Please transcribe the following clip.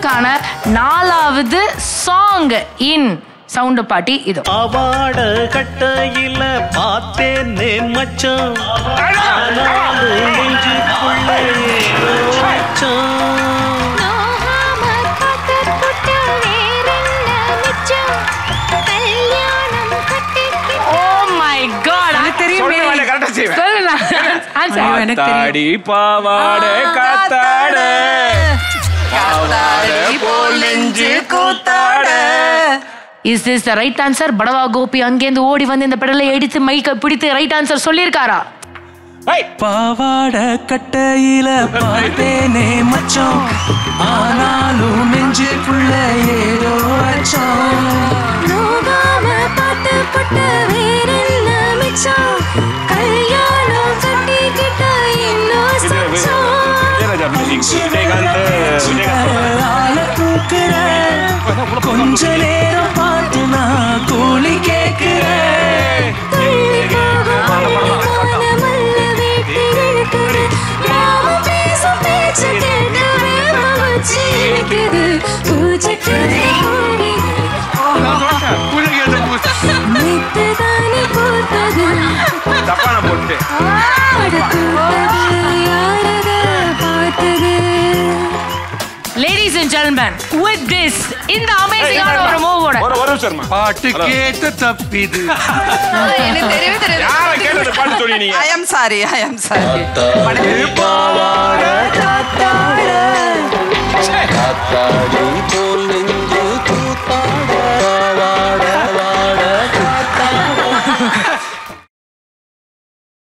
உங்களுக்கான நாலாவது song in sound பாட்டி இது பாவாட கட்டையில பார்த்தேனே மச்சான் ஆனாலும் நெஞ்சுக்குள்ள ஏதோ அச்சம். நோகாம காத்துக்கிட்ட வேறென்ன மிச்சம்? கல்யாணம் கட்டிக்கிட்ட ஓ மை காட் சொல்ற வேலையை correct ஆ செய்வேன். சொல்லுங்க ஆன்சர் எனக்கு தெரியும். காத்தாடி பாவாடை காத்தாடை பாவாடை போல் நெஞ்சு கூத்தாடை is this the right answer படவா கோபி அங்கேருந்து ஓடி வந்து இந்த பெடலை எடுத்து மைக்க பிடித்து ரைட் ஆன்சர் சொல்லியிருக்காரா பாவாட கட்டையில பார்த்தேனே மச்சம் ஆனாலும் நெஞ்சுக்குள்ள ஏதோ அச்சம் நோகாம பாத்துக்கிட்ட வேறென்ன மிச்சம்? கல்யாணம் கட்டிக்கிட்ட இன்னும் சச்சம். விஜயராஜா music. விஜயகாந்த் விஜயகாந்த் ஆள தூக்குற கொஞ்ச நேரம் பார்த்து நான் கூலி கேட்கிறேன் தள்ளி போகும் வழிக்கான மல்ல வேட்டி இழுக்குது. நாம பேசும் பேச்சு கேட்டு வேகம் வச்சு இழுக்குது. பூஜைக்கு கூடி நித்துதானே பூத்தது. தப்பான போட்டு அடுத்தது யாரத பார்த்தது லேடிஸ் அண்ட் ஜென்மன் வித் திஸ் இந்த அமேசிங்கான ஒரு மூவோட ஒரு ஒரு நிமிஷம் பாட்டு கேட்டு தப்பிது எனக்கு தெரியவே தெரியாது யாரை கேட்டது பாட்டு சொல்லி நீங்க I am sorry I am sorry பாவாட காத்தாட